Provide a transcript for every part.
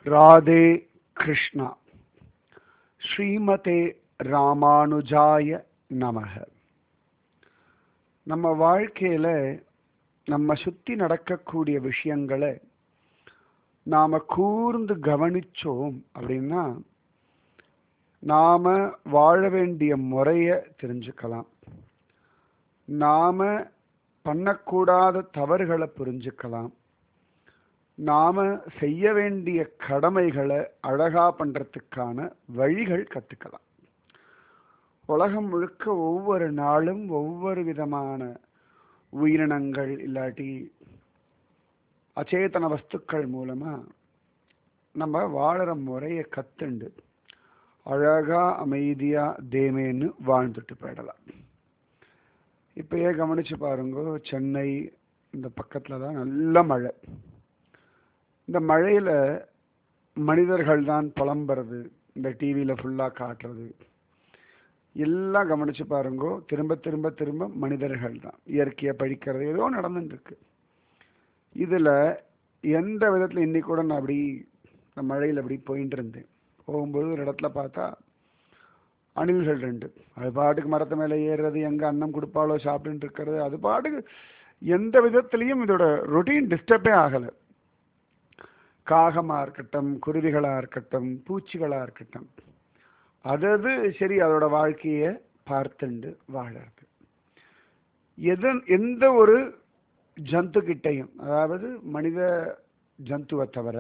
ராதே கிருஷ்ணா ஸ்ரீமதே ராமானுஜாய நமக நம்ம வாழ்க்கையில நம்ம சுத்தி நடக்கக்கூடிய விஷயங்களை நாம கூர்ந்து கவனிச்சோம் அப்படின்னா நாம வாழ வேண்டிய முறைய தெரிஞ்சுக்கலாம் நாம பண்ணக்கூடாத தவறுகளை புரிஞ்சுக்கலாம் நாம செய்ய வேண்டிய கடமைகளை அழகா பண்றதுக்கான வழிகள் கத்துக்கலாம் உலகம் முழுக்க ஒவ்வொரு நாளும் ஒவ்வொரு விதமான உயிரினங்கள் இல்லாட்டி அச்சேதன வஸ்துக்கள் மூலமா நம்ம வாழற முறையை கத்துண்டு அழகா அமைதியா தேமேன்னு வாழ்ந்துட்டு போயிடலாம் இப்பயே கவனிச்சு பாருங்க சென்னை இந்த பக்கத்துல தான் நல்ல மழை இந்த மழையில மனிதர்கள் தான் புலம்புறது இந்த டிவியில ஃபுல்லா காட்டுறது எல்லாம் கவனிச்சு பாருங்க திரும்ப திரும்ப திரும்ப மனிதர்கள் தான் இயற்கையை பழிக்கிறது ஏதோ நடந்துட்டு இருக்கு இதுல எந்த விதத்துல இன்னைக்கு கூட நான் அப்படி இந்த மழையில அப்படி போயிட்டு இருந்தேன் போகும்போது ஒரு இடத்துல பார்த்தா அணில்கள் ரெண்டு அது பாட்டுக்கு மரத்து மேலே ஏறுறது எங்க அன்னம் கொடுப்பாலோ சாப்பிட்டுட்டு இருக்கிறது அது பாட்டுக்கு எந்த விதத்திலையும் இதோட ரொட்டீன் டிஸ்டர்பே ஆகலை காகமா இருக்கட்டும் குருவிகளா இருக்கட்டும் பூச்சிகளா இருக்கட்டும் அதது சரி அதோட வாழ்க்கையை பார்த்துண்டு வாழறது எது எந்த ஒரு ஜந்து கிட்டையும் அதாவது மனித ஜந்துவை தவிர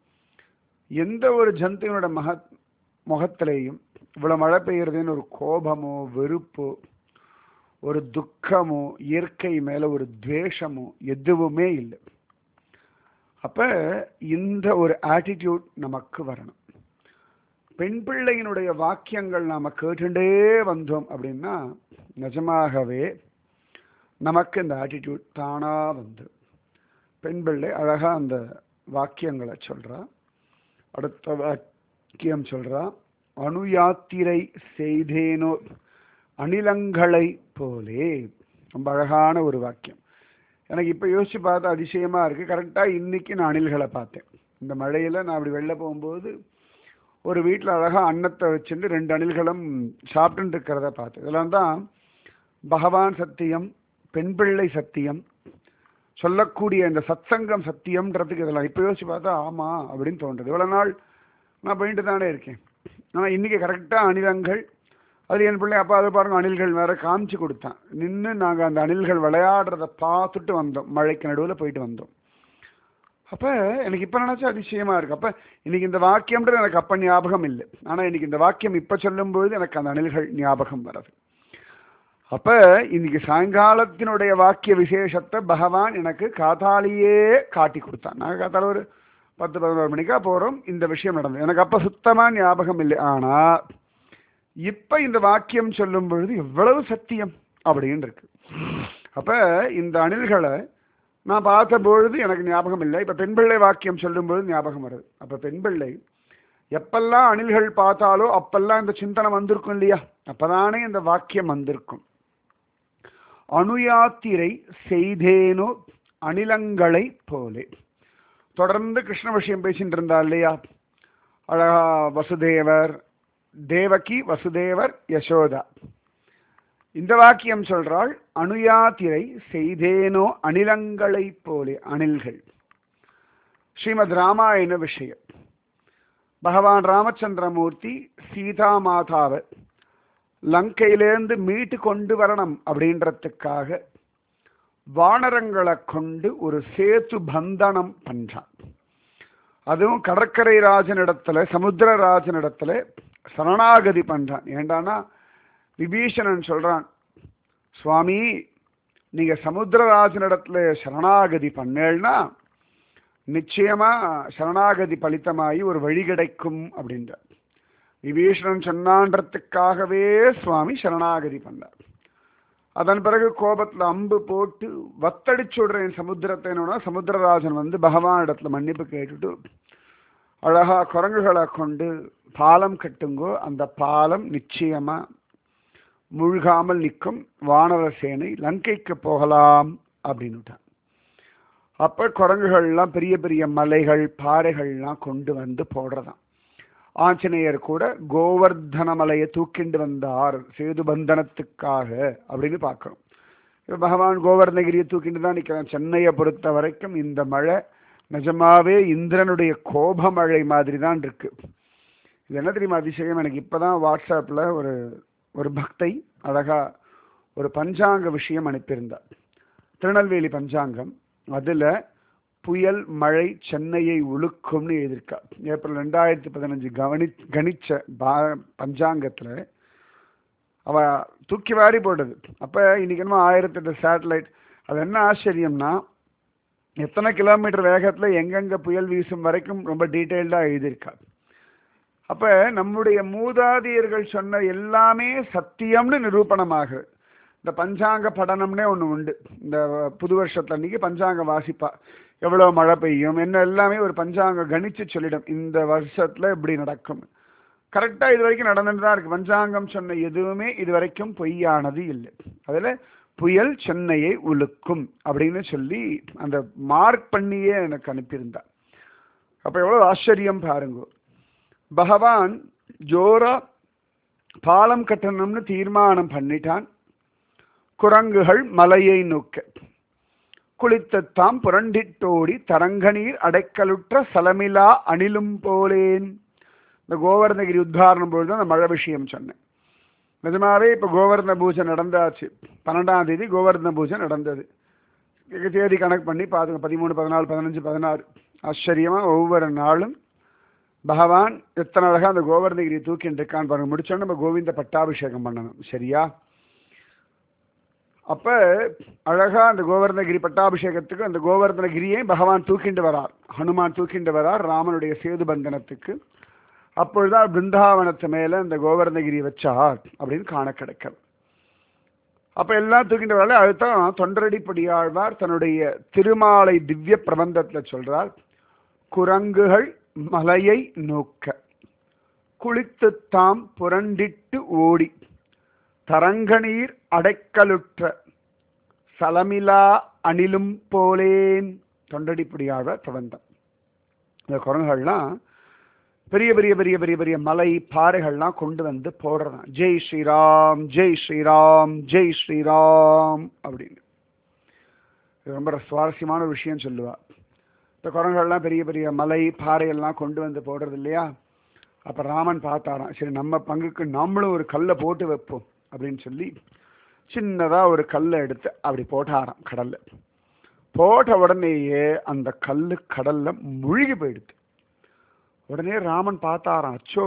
எந்த ஒரு ஜந்துவினோட மக முகத்திலேயும் இவ்வளவு மழை பெய்யறதுன்னு ஒரு கோபமோ வெறுப்போ ஒரு துக்கமோ இயற்கை மேல ஒரு துவேஷமோ எதுவுமே இல்லை அப்ப இந்த ஒரு ஆட்டிடியூட் நமக்கு வரணும் பெண் பிள்ளையினுடைய வாக்கியங்கள் நாம கேட்டுட்டே வந்தோம் அப்படின்னா நிஜமாகவே நமக்கு இந்த ஆட்டிடியூட் தானா வந்து பெண் பிள்ளை அழகா அந்த வாக்கியங்களை சொல்றா அடுத்த வாக்கியம் சொல்றா அணுயாத்திரை செய்தேனோ அணிலங்களை போலே ரொம்ப அழகான ஒரு வாக்கியம் எனக்கு இப்போ யோசிச்சு பார்த்தா அதிசயமா இருக்கு கரெக்டாக இன்னைக்கு நான் அணில்களை பார்த்தேன் இந்த மழையில நான் அப்படி வெளில போகும்போது ஒரு வீட்டில் அழகா அன்னத்தை வச்சுட்டு ரெண்டு அணில்களும் சாப்பிட்டு இருக்கிறத பார்த்தேன் இதெல்லாம் தான் பகவான் சத்தியம் பெண் பிள்ளை சத்தியம் சொல்லக்கூடிய இந்த சத்சங்கம் சத்தியம்ன்றதுக்கு இதெல்லாம் இப்போ யோசிச்சு பார்த்தா ஆமா அப்படின்னு தோன்றுது இவ்வளோ நாள் நான் போயிட்டு தானே இருக்கேன் ஆனால் இன்னைக்கு கரெக்டாக அணிலங்கள் அது என் பிள்ளை அப்பா அதை பாருங்க அணில்கள் வேற காமிச்சு கொடுத்தான் நின்று நாங்கள் அந்த அணில்கள் விளையாடுறத பார்த்துட்டு வந்தோம் மழைக்கு நடுவில் போயிட்டு வந்தோம் அப்போ எனக்கு இப்போ நினச்சா அதிசயமா இருக்கு அப்போ இன்னைக்கு இந்த வாக்கியம்ன்றது எனக்கு அப்போ ஞாபகம் இல்லை ஆனால் இன்னைக்கு இந்த வாக்கியம் இப்போ சொல்லும்போது எனக்கு அந்த அணில்கள் ஞாபகம் வருது அப்ப இன்னைக்கு சாயங்காலத்தினுடைய வாக்கிய விசேஷத்தை பகவான் எனக்கு காத்தாலேயே காட்டி கொடுத்தான் நாங்கள் காத்தால ஒரு பத்து பதினோரு மணிக்கா போறோம் இந்த விஷயம் நடந்தது எனக்கு அப்ப சுத்தமா ஞாபகம் இல்லை ஆனா இப்ப இந்த வாக்கியம் சொல்லும் பொழுது எவ்வளவு சத்தியம் அப்படின்னு இருக்கு அப்ப இந்த அணில்களை நான் பார்த்த பொழுது எனக்கு ஞாபகம் இல்லை இப்ப பெண் பிள்ளை வாக்கியம் சொல்லும் பொழுது ஞாபகம் வருது அப்ப பெண் பிள்ளை எப்பெல்லாம் அணில்கள் பார்த்தாலோ அப்பெல்லாம் இந்த சிந்தனை வந்திருக்கும் இல்லையா அப்பதானே இந்த வாக்கியம் வந்திருக்கும் அணுயாத்திரை செய்தேனோ அணிலங்களை போலே தொடர்ந்து கிருஷ்ண விஷயம் பேசிட்டு இருந்தா இல்லையா அழகா வசுதேவர் தேவகி வசுதேவர் யசோதா இந்த வாக்கியம் சொல்றாள் அணுயாத்திரை செய்தேனோ அணிலங்களை போலே அணில்கள் ஸ்ரீமத் ராமாயண விஷயம் பகவான் ராமச்சந்திரமூர்த்தி சீதா மாதாவை லங்கையிலேருந்து மீட்டு கொண்டு வரணும் அப்படின்றதுக்காக வானரங்களை கொண்டு ஒரு சேத்து பந்தனம் பண்றான் அதுவும் கடற்கரை ராஜனிடத்துல சமுத்திர ராஜனிடத்துல சரணாகதி பண்றான் ஏண்டானா விபீஷணன் சொல்றான் சுவாமி நீங்க சமுத்திரராஜனிடத்துல சரணாகதி பண்ணேன்னா நிச்சயமா சரணாகதி பலித்தமாகி ஒரு வழி கிடைக்கும் அப்படின்ற விபீஷணன் சொன்னான்றதுக்காகவே சுவாமி சரணாகதி பண்ணார் அதன் பிறகு கோபத்துல அம்பு போட்டு வத்தடிச்சு விடுறேன் சமுத்திரத்தை சமுத்திரராஜன் வந்து பகவான் இடத்துல மன்னிப்பு கேட்டுட்டு அழகா குரங்குகளை கொண்டு பாலம் கட்டுங்கோ அந்த பாலம் நிச்சயமா முழுகாமல் நிற்கும் வானர சேனை லங்கைக்கு போகலாம் அப்படின்னுட்டான் அப்ப குரங்குகள்லாம் பெரிய பெரிய மலைகள் பாறைகள்லாம் கொண்டு வந்து போடுறதாம் ஆஞ்சநேயர் கூட கோவர்தன மலையை தூக்கிண்டு வந்தார் சேது பந்தனத்துக்காக அப்படின்னு பார்க்கணும் இப்ப பகவான் கோவர்ணகிரியை தூக்கிட்டு தான் நிற்கிறான் சென்னையை பொறுத்த வரைக்கும் இந்த மழை நிஜமாவே இந்திரனுடைய கோப மழை மாதிரி தான் இருக்கு இது என்ன தெரியுமா அதிசயம் எனக்கு இப்பதான் வாட்ஸ்அப்ல ஒரு ஒரு பக்தை அழகா ஒரு பஞ்சாங்க விஷயம் அனுப்பியிருந்தார் திருநெல்வேலி பஞ்சாங்கம் அதுல புயல் மழை சென்னையை உழுக்கும்னு எழுதியிருக்கா ஏப்ரல் ரெண்டாயிரத்தி பதினஞ்சு கவனி கணிச்ச பா- பஞ்சாங்கத்துல அவ தூக்கி வாரி போடுது அப்ப இன்னைக்கு என்னமோ ஆயிரத்தி எட்டு சேட்டலைட் அது என்ன ஆச்சரியம்னா எத்தனை கிலோமீட்டர் வேகத்துல எங்கெங்க புயல் வீசும் வரைக்கும் ரொம்ப டீட்டெயில்டா எழுதியிருக்கா அப்ப நம்முடைய மூதாதையர்கள் சொன்ன எல்லாமே சத்தியம்னு நிரூபணமாகுது இந்த பஞ்சாங்க படனம்னே ஒண்ணு உண்டு இந்த புது வருஷத்துல அன்னைக்கு பஞ்சாங்க வாசிப்பா எவ்வளவு மழை பெய்யும் என்ன எல்லாமே ஒரு பஞ்சாங்க கணிச்சு சொல்லிடும் இந்த வருஷத்துல இப்படி நடக்கும் கரெக்டா இது வரைக்கும் நடந்துட்டு தான் இருக்கு பஞ்சாங்கம் சொன்ன எதுவுமே இது வரைக்கும் பொய்யானது இல்லை அதுல புயல் சென்னையை உலுக்கும் அப்படின்னு சொல்லி அந்த மார்க் பண்ணியே எனக்கு அனுப்பியிருந்தா அப்ப எவ்வளவு ஆச்சரியம் பாருங்க பகவான் ஜோரா பாலம் கட்டணும்னு தீர்மானம் பண்ணிட்டான் குரங்குகள் மலையை நோக்க குளித்தத்தாம் புரண்டிட்டோடி தரங்கநீர் அடைக்கலுற்ற சலமிலா அணிலும் போலேன் இந்த கோவர்ணகிரி உத்தாரணம் பொழுது அந்த மழை விஷயம் சொன்னேன் நிஜமாவே இப்போ கோவர்ண பூஜை நடந்தாச்சு பன்னெண்டாம் தேதி கோவர்ண பூஜை நடந்தது தேதி கணக்கு பண்ணி பார்த்துங்க பதிமூணு பதினாலு பதினஞ்சு பதினாறு ஆச்சரியமா ஒவ்வொரு நாளும் பகவான் எத்தனை அழகா அந்த கோவர்ணகிரியை தூக்கிட்டு இருக்கான்னு பாருங்க முடிச்சோன்னு நம்ம கோவிந்த பட்டாபிஷேகம் பண்ணணும் சரியா அப்ப அழகா அந்த கோவர்ணகிரி பட்டாபிஷேகத்துக்கு அந்த கோவர்ணகிரியை பகவான் தூக்கிண்டு வரார் ஹனுமான் தூக்கிண்டு வரார் ராமனுடைய சேது பந்தனத்துக்கு அப்பொழுதுதான் பிருந்தாவனத்து மேல இந்த கோவர்ணகிரி வச்சார் அப்படின்னு காண கிடைக்கிறது அப்ப எல்லாம் தூக்கிட்டு வரல அதுதான் தொண்டரடிப்படியாழ்வார் தன்னுடைய திருமாலை திவ்ய பிரபந்தத்துல சொல்றார் குரங்குகள் மலையை நோக்க குளித்துத்தாம் புரண்டிட்டு ஓடி தரங்கநீர் அடைக்கலுற்ற சலமிலா அணிலும் போலேன் தொண்டடிப்படியாழ்வார் பிரபந்தம் இந்த குரங்குகள்லாம் பெரிய பெரிய பெரிய பெரிய பெரிய மலை பாறைகள்லாம் கொண்டு வந்து போடுறதான் ஜெய் ஸ்ரீராம் ஜெய் ஸ்ரீராம் ஜெய் ஸ்ரீராம் அப்படின்னு இது ரொம்ப சுவாரஸ்யமான ஒரு விஷயம் சொல்லுவா இந்த குரங்குகள்லாம் பெரிய பெரிய மலை பாறையெல்லாம் கொண்டு வந்து போடுறது இல்லையா அப்ப ராமன் பார்த்தாராம் சரி நம்ம பங்குக்கு நாமளும் ஒரு கல்லை போட்டு வைப்போம் அப்படின்னு சொல்லி சின்னதா ஒரு கல்லை எடுத்து அப்படி போட்டாராம் கடல்ல போட்ட உடனேயே அந்த கல்லு கடல்ல முழுகி போயிடுது உடனே ராமன் பார்த்தாராம் அச்சோ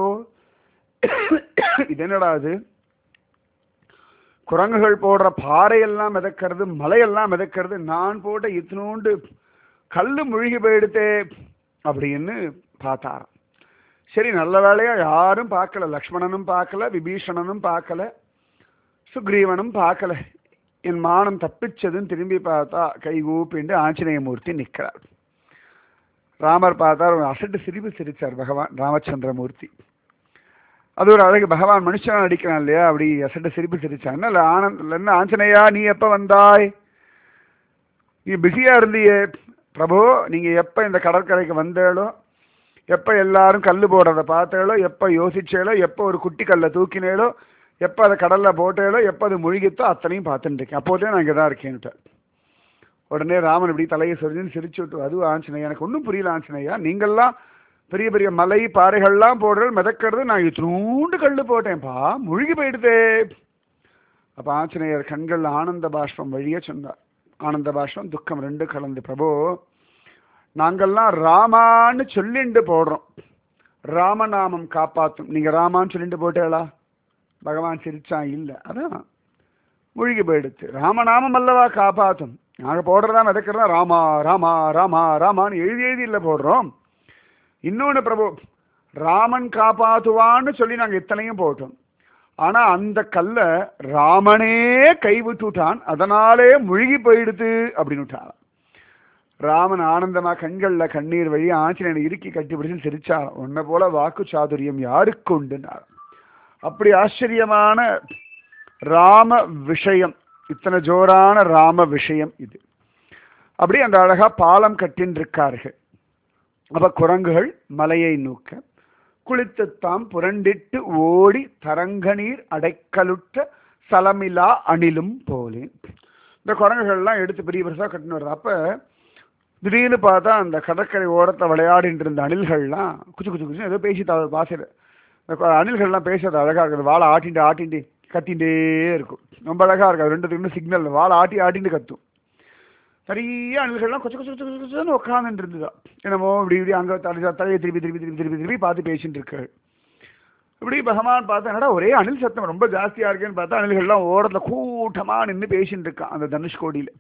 இது என்னடா அது குரங்குகள் போடுற பாறையெல்லாம் மிதக்கிறது மலையெல்லாம் மிதக்கிறது நான் போட்ட இத்தினோண்டு கல்லு முழுகி போயிடுத்தே அப்படின்னு பார்த்தாராம் சரி நல்ல வேலையா யாரும் பார்க்கல லக்ஷ்மணனும் பார்க்கல விபீஷணனும் பார்க்கல சுக்ரீவனும் பார்க்கல என் மானம் தப்பிச்சதுன்னு திரும்பி பார்த்தா கை ஊப்பிண்டு ஆஞ்சநேயமூர்த்தி நிற்கிறார் ராமர் பார்த்தார் ஒரு அசட்டு சிரிப்பு சிரிச்சார் பகவான் ராமச்சந்திரமூர்த்தி அது ஒரு அழகு பகவான் மனுஷனா நடிக்கிறான் இல்லையா அப்படி அசட்டு சிரிப்பு சிரிச்சான் என்ன ஆனந்த் என்ன ஆஞ்சநேயா நீ எப்ப வந்தாய் நீ பிஸியா இருந்தியே பிரபு நீங்க எப்ப இந்த கடற்கரைக்கு வந்தேளோ எப்ப எல்லாரும் கல்லு போடுறத பார்த்தேளோ எப்ப யோசிச்சேளோ எப்ப ஒரு குட்டி கல்லை தூக்கினேளோ எப்ப அதை கடல்ல போட்டேளோ எப்ப அது முழுகித்தோ அத்தனையும் பார்த்துட்டு இருக்கேன் அப்போதே நான் இங்கதான் இருக்கேன்ட்டு உடனே ராமன் இப்படி தலையை சொரிஞ்சுன்னு சிரிச்சு விட்டு அது ஆஞ்சநேயா எனக்கு ஒன்றும் புரியல ஆஞ்சநேயா நீங்கள்லாம் பெரிய பெரிய மலை பாறைகள்லாம் போடுறது மிதக்கிறது நான் இத்தினூண்டு கல்லு போட்டேன்ப்பா முழுகி போயிடுதே அப்ப ஆஞ்சநேயர் கண்கள்ல ஆனந்த பாஷ்பம் வழியே சொன்னார் ஆனந்த பாஷ்பம் துக்கம் ரெண்டு கலந்து பிரபு நாங்கள்லாம் ராமான்னு சொல்லிண்டு போடுறோம் ராமநாமம் காப்பாத்தும் நீங்க ராமான்னு சொல்லிட்டு போட்டேளா பகவான் சிரிச்சான் இல்ல அதான் முழுகி போயிடுச்சு ராமநாமம் அல்லவா காப்பாத்தும் நாங்க போடுறதா மிதக்கிறதா ராமா ராமா ராமா ராமான்னு எழுதி எழுதி இல்லை போடுறோம் இன்னொன்னு பிரபு ராமன் காப்பாத்துவான்னு சொல்லி நாங்க இத்தனையும் போட்டோம் ஆனா அந்த கல்ல ராமனே கைவிட்டுட்டான் அதனாலே முழுகி போயிடுது அப்படின்னு விட்டான் ராமன் ஆனந்தமா கண்கள்ல கண்ணீர் வழி ஆஞ்சநேயனை இறுக்கி கட்டி பிடிச்சு சிரிச்சான் உன்னை போல வாக்கு சாதுரியம் யாருக்கு உண்டுனார் அப்படி ஆச்சரியமான ராம விஷயம் இத்தனை ஜோரான ராம விஷயம் இது அப்படி அந்த அழகா பாலம் கட்டின்னு இருக்கார்கள் அப்ப குரங்குகள் மலையை நோக்க குளித்துத்தாம் புரண்டிட்டு ஓடி தரங்கநீர் அடைக்கலுற்ற சலமிலா அணிலும் போலே இந்த குரங்குகள்லாம் எடுத்து பெரிய பெருசா கட்டின்னு வருது அப்ப திடீர்னு பார்த்தா அந்த கடற்கரை ஓரத்தை விளையாடிட்டு இருந்த அணில்கள்லாம் குச்சு குச்சு குச்சு ஏதோ பேசி பாசையில் இந்த கு- அணில்கள்லாம் பேசுறது அழகா இருக்குது வாழை ஆட்டிட்டு ஆட்டிட்டு கத்திண்டே இருக்கும் ரொம்ப அழகா இருக்கு அது ரெண்டுத்துக்குமே சிக்னல் வாழை ஆட்டி ஆட்டிட்டு கத்தும் நிறைய அணில்கள்லாம் கொச்ச கொச்ச கொச்ச கொச்ச கொச்சன்னு உட்காந்துட்டு இருந்ததா என்னமோ இப்படி இப்படி அங்கே தலை தலையை திருப்பி திருப்பி திருப்பி திருப்பி திருப்பி பார்த்து பேசிட்டு இருக்கு இப்படி பகவான் பார்த்தா என்னடா ஒரே அணில் சத்தம் ரொம்ப ஜாஸ்தியா இருக்கேன்னு பார்த்தா அணில்கள்லாம் ஓரத்துல கூட்டமா நின்று பேசிட்டு இருக்கான் அந்த தனுஷ்கோடியில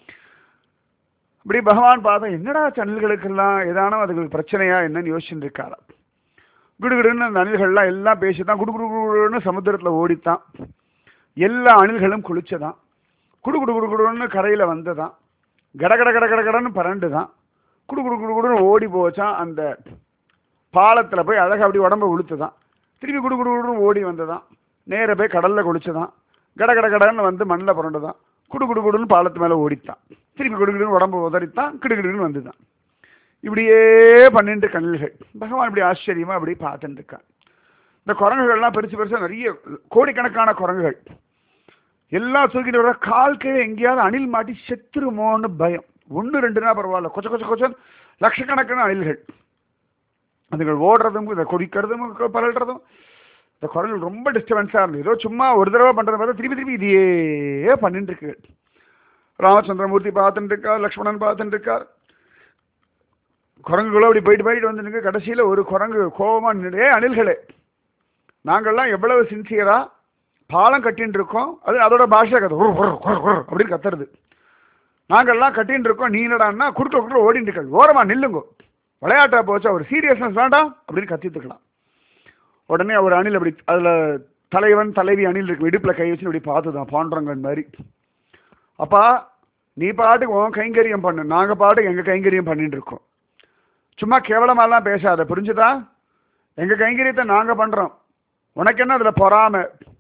இப்படி பகவான் பார்த்தா என்னடா ஆச்சு அணில்களுக்கெல்லாம் ஏதானோ அதுக்கு பிரச்சனையா என்னன்னு யோசிச்சுட்டு இருக்காரா குடுகுடுன்னு அந்த அணில்கள்லாம் எல்லாம் பேசித்தான் குடு குடு குடுன்னு சமுத்திரத்துல ஓடித்தான் எல்லா அணில்களும் குளிச்சதான் குடு குடு குடு குடுன்னு கரையில வந்ததான் கட கட கட கட கடன்னு பரண்டு தான் குடு குடு குடு குடுன்னு ஓடி போச்சான் அந்த பாலத்துல போய் அழகா அப்படி உடம்ப உளுத்துதான் திருப்பி குடு குடு குடுன்னு ஓடி வந்ததான் நேர போய் கடல்ல குளிச்சுதான் கட கட கடன்னு வந்து மண்ணில் புரண்டுதான் குடு குடு குடுன்னு பாலத்து மேல ஓடித்தான் திருப்பி குடு குடுன்னு உடம்பு உதறித்தான் கிடு கிடுன்னு வந்துதான் இப்படியே பன்னெண்டு கண்ணில்கள் பகவான் இப்படி ஆச்சரியமா அப்படி பார்த்துட்டு இருக்கான் இந்த குரங்குகள்லாம் பெருசு பெருசா நிறைய கோடிக்கணக்கான குரங்குகள் எல்லாம் தூக்கிட்டு வர கால் கீழே எங்கேயாவது அணில் மாட்டி செத்துருமோன்னு பயம் ஒன்று ரெண்டுனா பரவாயில்ல கொச்ச கொச்ச கொச்சன் லட்சக்கணக்கான அணில்கள் அதுகள் ஓடுறதும் இதை கொதிக்கிறதும் பரல்றதும் இந்த குரல் ரொம்ப டிஸ்டர்பன்ஸாக இருந்தது ஏதோ சும்மா ஒரு தடவை பண்ணுறது பார்த்தா திருப்பி திருப்பி இதையே பண்ணிட்டு இருக்கு ராமச்சந்திரமூர்த்தி பார்த்துட்டு இருக்கார் லக்ஷ்மணன் பார்த்துட்டு இருக்கார் குரங்குகளோ அப்படி போயிட்டு போயிட்டு வந்துருக்கு கடைசியில் ஒரு குரங்கு கோபமா நின்று அணில்களே நாங்கள்லாம் எவ்வளவு சின்சியரா பாலம் கட்டின்னு இருக்கோம் அது அதோட பாஷை கத்து உர், உர், உர், உர் அப்படின்னு கத்துறது நாங்கள்லாம் கட்டின்னு இருக்கோம் நீ என்னடான்னா குறுக்க குறுக்க ஓடிட்டு இருக்க ஓரமா நில்லுங்க விளையாட்டா போச்சா ஒரு சீரியஸ்னஸ் வேண்டாம் அப்படின்னு கத்திட்டுக்கலாம் உடனே ஒரு அணில் அப்படி அதுல தலைவன் தலைவி அணில் இருக்கு இடுப்புல கை வச்சு இப்படி பார்த்துதான் பாண்டரங்கன் மாதிரி அப்பா நீ பாட்டுக்கு உன் கைங்கரியம் பண்ணு நாங்க பாட்டுக்கு எங்க கைங்கரியம் பண்ணிட்டு இருக்கோம் சும்மா கேவலமாலாம் பேசாத புரிஞ்சுதா எங்க கைங்கரியத்தை நாங்க பண்றோம் உனக்கு என்ன அதுல பொறாம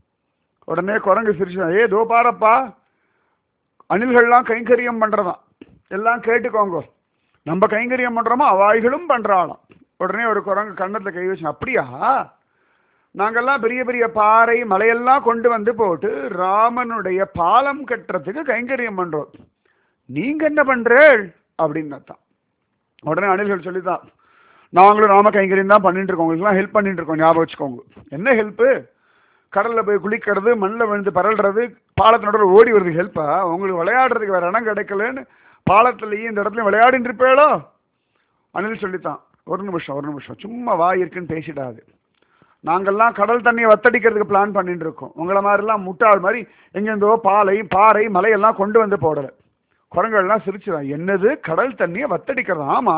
உடனே குரங்கு சிரிச்சா ஏ தோ பாரப்பா அணில்கள்லாம் கைங்கரியம் பண்றதாம் எல்லாம் கேட்டுக்கோங்க நம்ம கைங்கரியம் பண்றோமோ அவாய்களும் பண்றாளாம் உடனே ஒரு குரங்கு கன்னத்துல கை வச்சு அப்படியா நாங்கெல்லாம் பெரிய பெரிய பாறை மலையெல்லாம் கொண்டு வந்து போட்டு ராமனுடைய பாலம் கட்டுறதுக்கு கைங்கரியம் பண்றோம் நீங்க என்ன பண்றேள் அப்படின்னு தான் உடனே அணில்கள் சொல்லிதான் நாங்களும் ராம கைங்கரியம் தான் பண்ணிட்டு இருக்கோம் உங்களுக்குலாம் ஹெல்ப் பண்ணிட்டு இருக்கோம் ஞாபகம் வச்சுக்கோங்க என்ன ஹெல்ப்பு கடல்ல போய் குளிக்கிறது மண்ணில் விழுந்து பரல்றது பாலத்தினோட ஓடி வருது ஹெல்ப்பா உங்களுக்கு விளையாடுறதுக்கு வேற இடம் கிடைக்கலன்னு பாலத்துலயும் இந்த இடத்துலயும் விளையாடிட்டு இருப்பேளோ அனில் சொல்லித்தான் ஒரு நிமிஷம் ஒரு நிமிஷம் சும்மா வாய் இருக்குன்னு பேசிடாது நாங்கெல்லாம் கடல் தண்ணியை வத்தடிக்கிறதுக்கு பிளான் பண்ணிட்டு இருக்கோம் உங்களை மாதிரிலாம் முட்டாள் மாதிரி எங்கெந்தோ பாலை பாறை மலையெல்லாம் கொண்டு வந்து போடல குரங்கள்லாம் சிரிச்சுதான் என்னது கடல் தண்ணியை வத்தடிக்கிறது ஆமா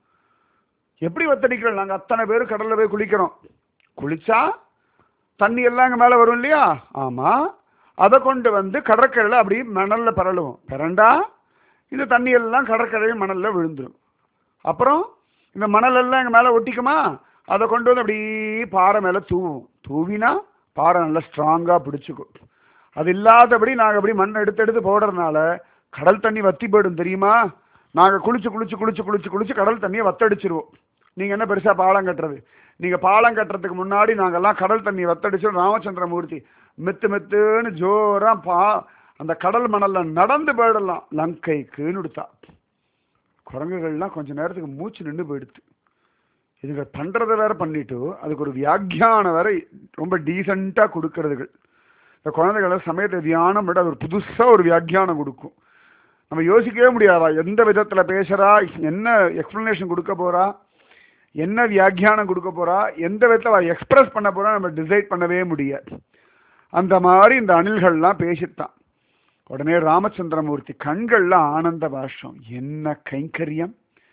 எப்படி வத்தடிக்கிறோம் நாங்க அத்தனை பேர் கடல்ல போய் குளிக்கிறோம் குளிச்சா தண்ணி எல்லாம் இங்க மேல வரும் இல்லையா ஆமா அதை கொண்டு வந்து கடற்கரையில அப்படி மணல்ல பரலுவோம் பிறண்டா இந்த தண்ணி எல்லாம் கடற்கரை மணல்ல விழுந்துரும் அப்புறம் இந்த மணல் எல்லாம் எங்க மேல ஒட்டிக்குமா அதை கொண்டு வந்து அப்படி பாறை மேல தூவும் தூவினா பாறை நல்லா ஸ்ட்ராங்கா பிடிச்சுக்கும் அது இல்லாதபடி நாங்க அப்படி மண் எடுத்து எடுத்து போடுறதுனால கடல் தண்ணி வத்தி போயிடும் தெரியுமா நாங்க குளிச்சு குளிச்சு குளிச்சு குளிச்சு குளிச்சு கடல் தண்ணியை வத்தடிச்சிருவோம் நீங்க என்ன பெருசா பாலம் கட்டுறது நீங்க பாலம் கட்டுறதுக்கு முன்னாடி நாங்கெல்லாம் கடல் தண்ணி வத்தடிச்சு ராமச்சந்திரமூர்த்தி மெத்து மெத்துன்னு ஜோரா பா அந்த கடல் மணல்ல நடந்து போயிடலாம் லங்கைக்குன்னு கொடுத்தா குரங்குகள்லாம் கொஞ்ச நேரத்துக்கு மூச்சு நின்று போயிடுது இதுங்க பண்றதை வேற பண்ணிட்டு அதுக்கு ஒரு வியாக்கியானம் வேற ரொம்ப டீசெண்டா கொடுக்கறதுகள் இந்த குழந்தைகளை சமயத்தை தியானம் விட அது ஒரு புதுசா ஒரு வியாக்கியானம் கொடுக்கும் நம்ம யோசிக்கவே முடியாதா எந்த விதத்துல பேசுறா என்ன எக்ஸ்பிளனேஷன் கொடுக்க போறா என்ன வியாக்கியானம் கொடுக்க போறா எந்த விதத்துல அவ எக்ஸ்பிரஸ் பண்ண போறா நம்ம டிசைட் பண்ணவே முடியாது அந்த மாதிரி இந்த அணில்கள்லாம் பேசித்தான் உடனே ராமச்சந்திரமூர்த்தி கண்கள்ல ஆனந்த பாஷம் என்ன கைங்கரியம்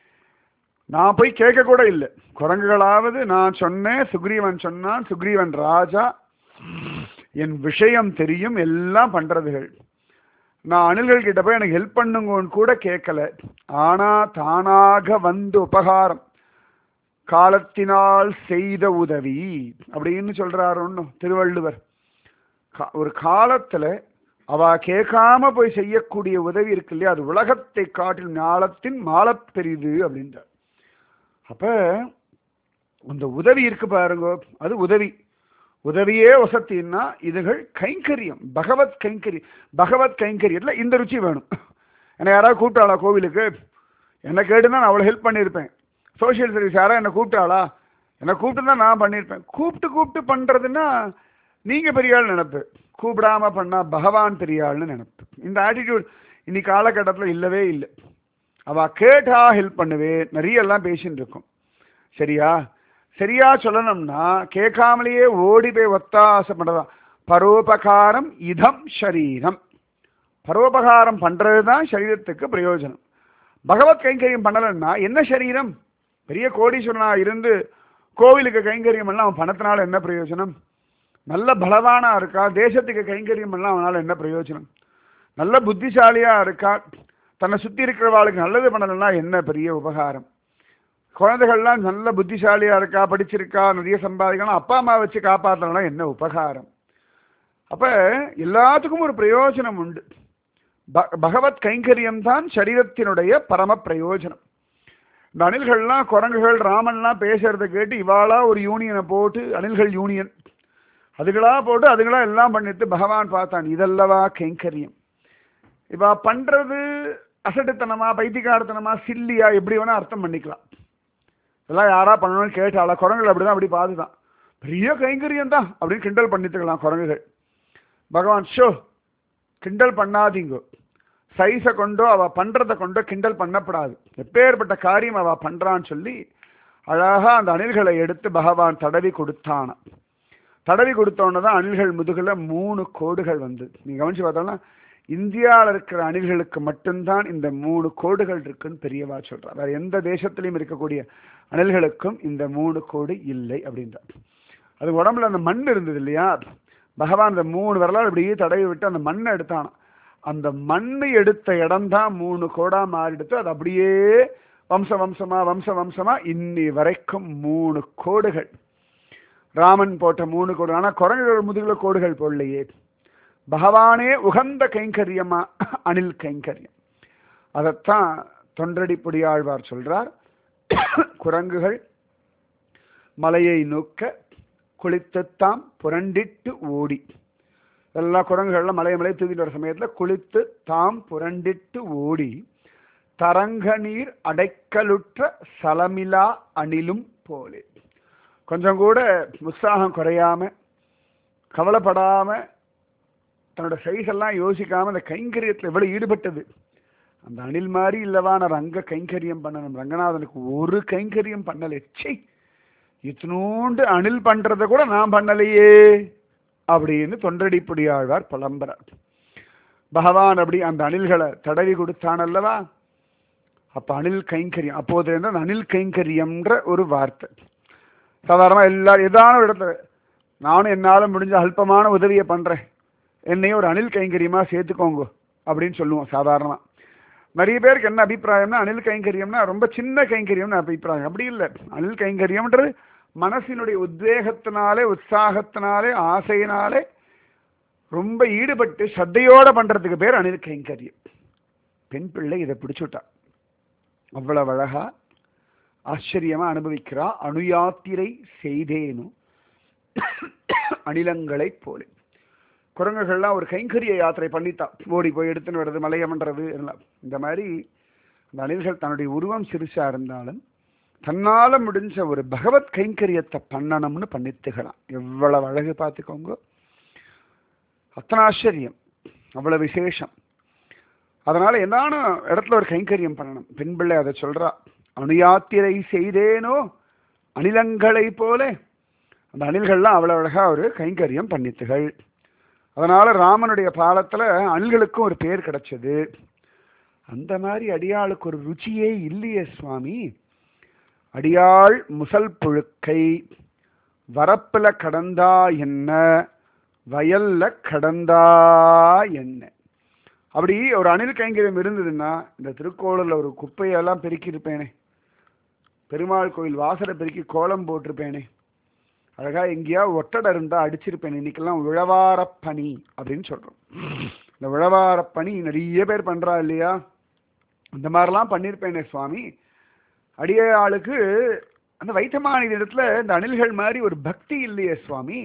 நான் போய் கேட்க கூட இல்லை குரங்குகளாவது நான் சொன்னேன் சுக்ரீவன் சொன்னான் சுக்ரீவன் ராஜா என் விஷயம் தெரியும் எல்லாம் பண்றதுகள் நான் அணில்கள் கிட்ட போய் எனக்கு ஹெல்ப் பண்ணுங்கன்னு கூட கேட்கல ஆனா தானாக வந்து உபகாரம் காலத்தினால் செய்த உதவி அப்படின்னு சொல்றாரு ஒன்றும் திருவள்ளுவர் கா- ஒரு காலத்துல அவ கேட்காம போய் செய்யக்கூடிய உதவி இருக்கு இல்லையா அது உலகத்தை காட்டில் ஞாலத்தின் மாலப் பெரிது அப்படின்றார் அப்ப அந்த உதவி இருக்கு பாருங்க அது உதவி உதவியே வசத்தின்னா இதுகள் கைங்கரியம் பகவத் கைங்கரியம் பகவத் கைங்கரியத்துல இந்த ருச்சி வேணும் என்னை யாராவது கூப்பிட்டாளா கோவிலுக்கு என்னை கேட்டுதான் நான் அவ்வளோ ஹெல்ப் பண்ணியிருப்பேன் சோஷியல் சர்வீஸ் யாராவது என்னை கூப்பிட்டாளா என்னை கூப்பிட்டு தான் நான் பண்ணியிருப்பேன் கூப்பிட்டு கூப்பிட்டு பண்ணுறதுன்னா நீங்கள் பெரிய ஆள் நினப்பு கூப்பிடாம பண்ணா பகவான் பெரிய ஆள்னு நினப்பு இந்த ஆட்டிடியூட் இன்னைக்கு காலகட்டத்தில் இல்லவே இல்லை அவள் கேட்டா ஹெல்ப் பண்ணுவே நிறைய எல்லாம் பேசின்னு இருக்கும் சரியா சரியா சொல்லணும்னா கேட்காமலேயே ஓடி போய் ஒத்தாசப்படுறதா பரோபகாரம் இதம் ஷரீரம் பரோபகாரம் பண்றது தான் சரீரத்துக்கு பிரயோஜனம் பகவத் கைங்கரியம் பண்ணலைன்னா என்ன சரீரம் பெரிய கோடீஸ்வரனா இருந்து கோவிலுக்கு கைங்கரியம் எல்லாம் அவன் பணத்தினால என்ன பிரயோஜனம் நல்ல பலவானா இருக்கா தேசத்துக்கு கைங்கரியம் எல்லாம் அவனால என்ன பிரயோஜனம் நல்ல புத்திசாலியா இருக்கா தன்னை சுத்தி இருக்கிறவாளுக்கு நல்லது பண்ணலைன்னா என்ன பெரிய உபகாரம் குழந்தைகள்லாம் நல்ல புத்திசாலியா இருக்கா படிச்சிருக்கா நிறைய சம்பாதிக்கலாம் அப்பா அம்மா வச்சு காப்பாற்றலன்னா என்ன உபகாரம் அப்ப எல்லாத்துக்கும் ஒரு பிரயோஜனம் உண்டு ப- பகவத் கைங்கரியம் தான் சரீரத்தினுடைய பரம பிரயோஜனம் இந்த அணில்கள்லாம் குரங்குகள் ராமன்லாம் பேசுறத கேட்டு இவாளா ஒரு யூனியனை போட்டு அணில்கள் யூனியன் அதுகளா போட்டு அதுகளா எல்லாம் பண்ணிட்டு பகவான் பார்த்தான் இதல்லவா கைங்கரியம் இவ பண்றது அசட்டுத்தனமா பைத்தியக்காரத்தனமா சில்லியா எப்படி வேணா அர்த்தம் பண்ணிக்கலாம் இதெல்லாம் யாரா பண்ணணும்னு கேட்டாளா குரங்குகள் அப்படிதான் அப்படி பார்த்துதான் பெரிய கைங்கரியம் தான் அப்படின்னு கிண்டல் பண்ணிட்டுக்கலாம் குரங்குகள் பகவான் ஷோ கிண்டல் பண்ணாதீங்க சைஸை கொண்டோ அவ பண்றதை கொண்டோ கிண்டல் பண்ணப்படாது எப்பேற்பட்ட காரியம் அவ பண்றான்னு சொல்லி அழகா அந்த அணில்களை எடுத்து பகவான் தடவி கொடுத்தானா தடவி கொடுத்தோன்னு தான் அணில்கள் முதுகுல மூணு கோடுகள் வந்து நீங்க கவனிச்சு பார்த்தோம்னா இந்தியாவில் இருக்கிற அணில்களுக்கு மட்டும்தான் இந்த மூணு கோடுகள் இருக்குன்னு பெரியவா சொல்றா வேற எந்த தேசத்திலையும் இருக்கக்கூடிய அணில்களுக்கும் இந்த மூணு கோடு இல்லை அப்படின்றார் அது உடம்புல அந்த மண் இருந்தது இல்லையா பகவான் அந்த மூணு விரலால் இப்படியே தடவி விட்டு அந்த மண்ணை எடுத்தானாம் அந்த மண்ணை எடுத்த இடம் தான் மூணு கோடா மாறிடுத்து அது அப்படியே வம்ச வம்சமா வம்ச வம்சமா இன்னி வரைக்கும் மூணு கோடுகள் ராமன் போட்ட மூணு கோடு ஆனா குரங்குகள் முதுகுல கோடுகள் போடலையே பகவானே உகந்த கைங்கரியமா அணில் கைங்கரியம் அதைத்தான் தொண்டடி புடியாழ்வார் சொல்றார் குரங்குகள் மலையை நோக்க குளித்துத்தாம் புரண்டிட்டு ஓடி எல்லா குரங்குகள்லாம் மலையை மலையை தூக்கிட்டு வர சமயத்துல குளித்து தாம் புரண்டிட்டு ஓடி தரங்க நீர் அடைக்கலுற்ற சலமிலா அணிலும் போலே கொஞ்சம் கூட உற்சாகம் குறையாம கவலைப்படாம தன்னோட சைஸ் எல்லாம் யோசிக்காம அந்த கைங்கரியத்துல எவ்வளவு ஈடுபட்டது அந்த அணில் மாதிரி இல்லவா நான் ரங்க கைங்கரியம் பண்ணணும் ரங்கநாதனுக்கு ஒரு கைங்கரியம் பண்ணலை ச்சை இத்தினூண்டு அணில் பண்றத கூட நான் பண்ணலையே அப்படின்னு தொண்டடிப்புடி ஆழ்வார் புலம்புறார் பகவான் அப்படி அந்த அணில்களை தடவி கொடுத்தான் அல்லவா அப்ப அணில் கைங்கரியம் அப்போது இருந்த அந்த அணில் கைங்கரியம்ன்ற ஒரு வார்த்தை சாதாரணமா எல்லாரும் ஏதான ஒரு இடத்துல நானும் என்னால முடிஞ்ச அல்பமான உதவியை பண்றேன் என்னையும் ஒரு அணில் கைங்கரியமா சேர்த்துக்கோங்க அப்படின்னு சொல்லுவோம் சாதாரணமா நிறைய பேருக்கு என்ன அபிப்பிராயம்னா அணில் கைங்கரியம்னா ரொம்ப சின்ன கைங்கரியம்னு அபிப்பிராயம் அப்படி இல்லை அணில் கைங்கரியம்ன்றது மனசினுடைய உத்வேகத்தினாலே உற்சாகத்தினாலே ஆசையினாலே ரொம்ப ஈடுபட்டு சத்தையோட பண்றதுக்கு பேர் அணில் கைங்கரியம் பெண் பிள்ளை இதை பிடிச்சுட்டா அவ்வளவு அழகா ஆச்சரியமா அனுபவிக்கிறா அணுயாத்திரை செய்தேனும் அணிலங்களைப் போலே குரங்குகள்லாம் ஒரு கைங்கரிய யாத்திரை பண்ணித்தான் ஓடி போய் எடுத்துன்னு வர்றது மலையம் பண்றது எல்லாம் இந்த மாதிரி அந்த அணில்கள் தன்னுடைய உருவம் சிறுசா இருந்தாலும் தன்னால முடிஞ்ச ஒரு பகவத் கைங்கரியத்தை பண்ணணும்னு பண்ணித்துக்கலாம் எவ்வளவு அழகு பார்த்துக்கோங்க அத்தனை ஆச்சரியம் அவ்வளவு விசேஷம் அதனால என்னான இடத்துல ஒரு கைங்கரியம் பண்ணணும் பெண் பிள்ளை அதை சொல்றா அணுயாத்திரை செய்தேனோ அணிலங்களை போல அந்த அணில்கள்லாம் அவ்வளவு அழகா ஒரு கைங்கரியம் பண்ணித்துகள் அதனால ராமனுடைய பாலத்துல அணில்களுக்கும் ஒரு பேர் கிடைச்சது அந்த மாதிரி அடியாளுக்கு ஒரு ருச்சியே இல்லையே சுவாமி அடியாள் முசல் புழுக்கை வரப்புல கடந்தா என்ன வயல்ல கடந்தா என்ன அப்படி ஒரு அணில் கைங்கரியம் இருந்ததுன்னா இந்த திருக்கோளூர்ல ஒரு குப்பையெல்லாம் பெருக்கி இருப்பேனே பெருமாள் கோயில் வாசலை பெருக்கி கோலம் போட்டிருப்பேனே அழகா எங்கேயா ஒட்டடை இருந்தா அடிச்சிருப்பேன் இன்னைக்கெல்லாம் உழவார பனி அப்படின்னு சொல்றோம் இந்த உழவார பணி நிறைய பேர் பண்றா இல்லையா இந்த மாதிரிலாம் பண்ணியிருப்பேனே சுவாமி அடிய ஆளுக்கு அந்த வைத்தமானி இடத்துல இந்த அணில்கள் மாதிரி ஒரு பக்தி இல்லையே சுவாமி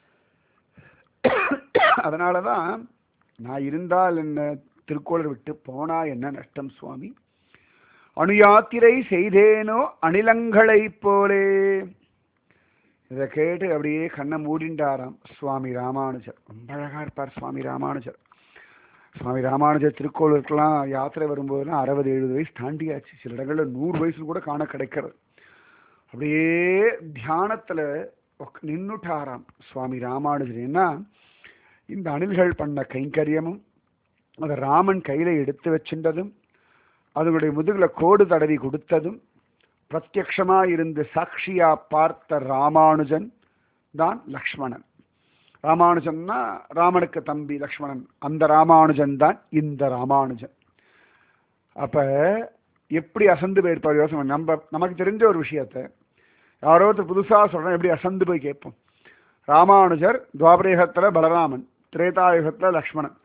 அதனாலதான் நான் இருந்தால் என்ன திருக்கோளர் விட்டு போனா என்ன நஷ்டம் சுவாமி அணுயாத்திரை செய்தேனோ அணிலங்களைப் போலே இதை கேட்டு அப்படியே கண்ணை மூடிண்டாராம் சுவாமி ராமானுஜர் ரொம்ப அழகா இருப்பார் சுவாமி ராமானுஜர் சுவாமி ராமானுஜர் திருக்கோளுக்கெல்லாம் யாத்திரை வரும்போதெல்லாம் அறுபது எழுபது வயசு தாண்டியாச்சு சில இடங்கள்ல நூறு வயசு கூட காண கிடைக்கிறது அப்படியே தியானத்துல உக்க- நின்னுட்டாராம் சுவாமி ராமானுஜர் ஏன்னா இந்த அணில்கள் பண்ண கைங்கரியமும் அதை ராமன் கையில எடுத்து வச்சின்றதும் அதனுடைய முதுகுல கோடு தடவி கொடுத்ததும் பிரத்யக்ஷமா இருந்து சாட்சியா பார்த்த ராமானுஜன் தான் லக்ஷ்மணன் ராமானுஜன்னா ராமனுக்கு தம்பி லக்ஷ்மணன் அந்த ராமானுஜன் தான் இந்த ராமானுஜன் அப்ப எப்படி அசந்து போயிருப்பார் யோசனை பண்ணு. நம்ம நமக்கு தெரிஞ்ச ஒரு விஷயத்த யாரோ ஒருத்தர் புதுசா சொல்றேன் எப்படி அசந்து போய் கேட்போம் ராமானுஜர் துவாபரயுகத்துல பலராமன் திரேதாயுகத்துல லக்ஷ்மணன்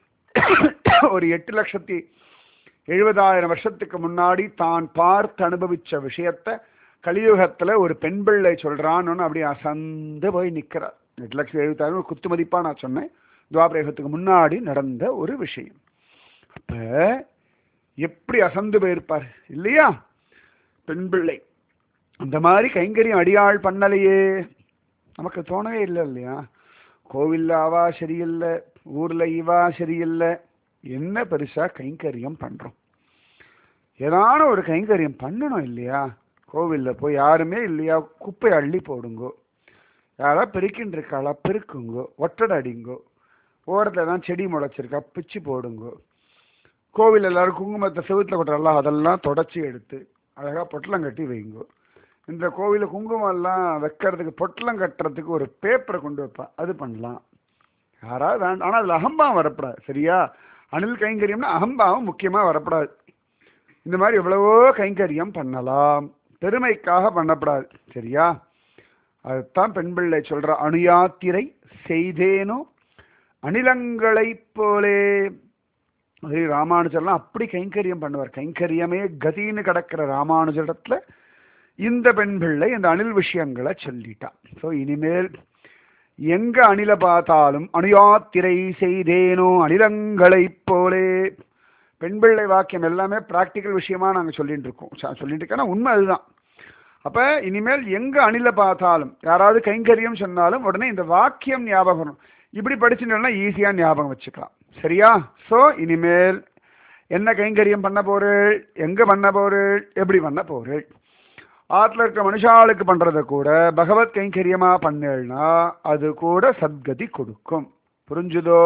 ஒரு எட்டு லட்சத்தி எழுபதாயிரம் வருஷத்துக்கு முன்னாடி தான் பார்த்து அனுபவிச்ச விஷயத்த கலியுகத்துல ஒரு பெண் பிள்ளை சொல்றான்னு அப்படியே அசந்து போய் நிக்கிறார் எட்டு லட்சத்தி எழுபத்தாயிரம் ஒரு குத்து மதிப்பா நான் சொன்னேன் துவாபரயுகத்துக்கு முன்னாடி நடந்த ஒரு விஷயம் அப்ப எப்படி அசந்து போயிருப்பார் இல்லையா பெண் பிள்ளை அந்த மாதிரி கைங்கரியம் அடியாள் பண்ணலையே நமக்கு தோணவே இல்லை இல்லையா கோவில்ல அவா சரியில்லை ஊர்ல இவா சரியில்லை என்ன பெருசா கைங்கரியம் பண்றோம் ஏதான ஒரு கைங்கரியம் பண்ணணும் இல்லையா கோவில்ல போய் யாருமே இல்லையா குப்பை அள்ளி போடுங்கோ யாரா பெருக்கின்னு இருக்காளா பெருக்குங்கோ ஒட்டடை அடிங்கோ ஓரத்துல தான் செடி முளைச்சிருக்கா பிச்சு போடுங்கோ கோவில் எல்லாரும் குங்குமத்தை செவுத்துல கொட்டுறல அதெல்லாம் தொடச்சி எடுத்து அழகா பொட்டலம் கட்டி வைங்கோ இந்த கோவில குங்குமம் எல்லாம் வைக்கிறதுக்கு பொட்டலம் கட்டுறதுக்கு ஒரு பேப்பரை கொண்டு வைப்பேன் அது பண்ணலாம் யாராவது வேண்டாம் ஆனால் அதில் அகம்பாவம் வரப்படாது சரியா அணில் கைங்கரியம்னா அகம்பாவம் முக்கியமா வரப்படாது இந்த மாதிரி எவ்வளவோ கைங்கரியம் பண்ணலாம் பெருமைக்காக பண்ணப்படாது சரியா அதுதான் பெண் பிள்ளை சொல்ற அணுயாத்திரை செய்தேனோ அணிலங்களைப் போலே அதே ராமானுஜர்லாம் அப்படி கைங்கரியம் பண்ணுவார் கைங்கரியமே கதின்னு கிடக்கிற ராமானுஜரிடத்துல இந்த பெண் பிள்ளை இந்த அணில் விஷயங்களை சொல்லிட்டான் ஸோ இனிமேல் எங்க அணில பார்த்தாலும் அணுயாத்திரை செய்தேனோ அணிலங்களைப் போலே பெண் பிள்ளை வாக்கியம் எல்லாமே பிராக்டிக்கல் விஷயமா நாங்க சொல்லிட்டு இருக்கோம் ச- சொல்லிட்டு இருக்கோம் உண்மை அதுதான் அப்ப இனிமேல் எங்க அணில பார்த்தாலும் யாராவது கைங்கரியம் சொன்னாலும் உடனே இந்த வாக்கியம் ஞாபகம் வரும் இப்படி படிச்சுட்டோம்னா ஈஸியா ஞாபகம் வச்சுக்கலாம் சரியா சோ இனிமேல் என்ன கைங்கரியம் பண்ண போறேள் எங்க பண்ண போறேள் எப்படி பண்ண போறேள் ஆத்துல இருக்க மனுஷாளுக்கு பண்றத கூட பகவத் கைங்கரியமா பண்ணேள்னா அது கூட சத்கதி கொடுக்கும் புரிஞ்சுதோ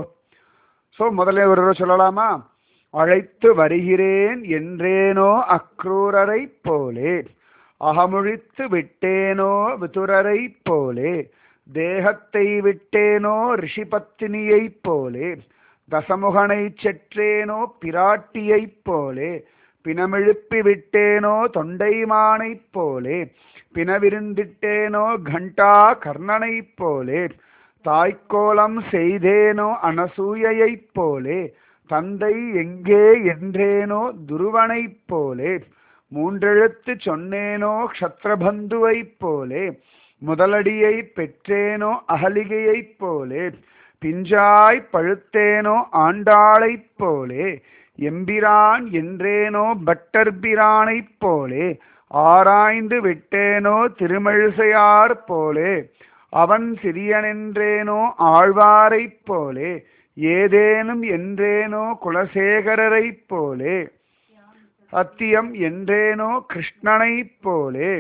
சோ முதல்ல ஒரு தடவை சொல்லலாமா அழைத்து வருகிறேன் என்றேனோ அக்ரூரரைப் போலே அகமுழித்து விட்டேனோ விதுரரைப் போலே தேகத்தை விட்டேனோ ரிஷிபத்தினியைப் போலே தசமுகனைச் செற்றேனோ பிராட்டியைப் போலே பிணமெழுப்பி விட்டேனோ தொண்டைமானைப் போலே பிணவிருந்திட்டேனோ கண்டா கர்ணனைப் போலே தாய்க்கோலம் செய்தேனோ அனசூயைப் போலே தந்தை எங்கே என்றேனோ துருவனைப் போலே மூன்றெழுத்து சொன்னேனோ க்ஷத்ரபந்துவைப் போலே முதலடியை பெற்றேனோ அகலிகையைப் போலே பிஞ்சாய் பழுத்தேனோ ஆண்டாளைப் போலே எம்பிரான் என்றேனோ பட்டர்பிரானைப் போலே ஆராய்ந்து விட்டேனோ திருமழிசையார் போலே அவன் சிறியனென்றேனோ ஆழ்வாரைப் போலே ஏதேனும் என்றேனோ குலசேகரரைப் போலே சத்தியம் என்றேனோ கிருஷ்ணனைப் போலே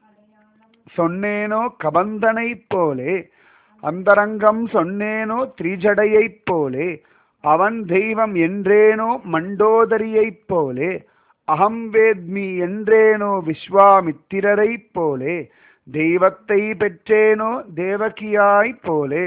சொன்னேனோ கபந்தனைப் போலே அந்தரங்கம் சொன்னேனோ திரிஜடையைப் போலே அவன் தெய்வம் என்றேனோ மண்டோதரியைப் போலே அகம் வேத்மி என்றேனோ விஸ்வாமித்திரரைப் போலே தெய்வத்தை பெற்றேனோ தேவகியாய்ப் போலே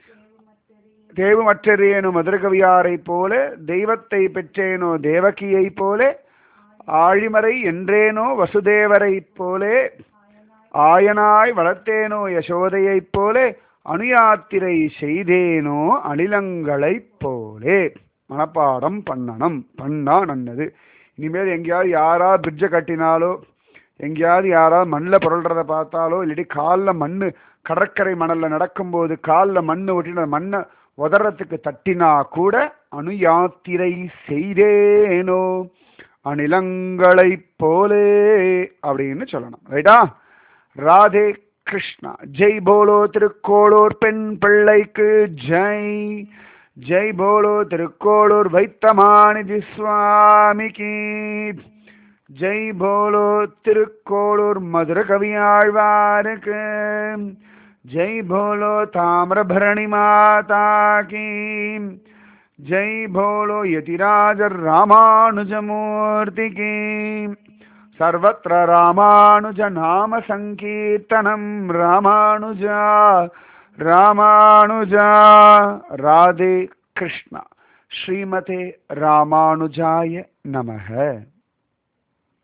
தேவமற்றறியேனோ மதுரகவியாரைப் போல தெய்வத்தை பெற்றேனோ தேவகியைப் போலே ஆழிமறை என்றேனோ வசுதேவரைப் போலே ஆயனாய் வளர்த்தேனோ யசோதையைப் போலே அணுயாத்திரை செய்தேனோ அணிலங்களைப் போலே மனப்பாடம் பண்ணணும் பண்ணா நன்னது இனிமேல் எங்கேயாவது யாராவது பிரிட்ஜை கட்டினாலோ எங்கேயாவது யாராவது மண்ணில் புரள்றத பார்த்தாலோ இல்லாட்டி காலில் மண் கடற்கரை மணலில் நடக்கும்போது காலில் மண் ஒட்டின மண்ணை உதறத்துக்கு தட்டினா கூட அணு யாத்திரை செய்தேனோ அணிலங்களைப் போலே அப்படின்னு சொல்லணும் ரைட்டா ராதே கிருஷ்ணா ஜெய் போலோ திருக்கோளூர் பெண் பிள்ளைக்கு ஜெய் ஜெய் போலோ திருக்கோளூர் வைத்தமானிதி சுவாமிக்கு ஜெய் போலோ திருக்கோளூர் மதுர கவியாழ்வாருக்கு ஜெய் போலோ தாமிரபரணி மாதா கீ ஜெய் போலோ யதிராஜர் ராமானுஜமூர்த்தி கீ सर्वत्र रामानुज नाम सङ्कीर्तनं रामानुजा रामानुजा राधे कृष्ण श्रीमते रामानुजाय नमः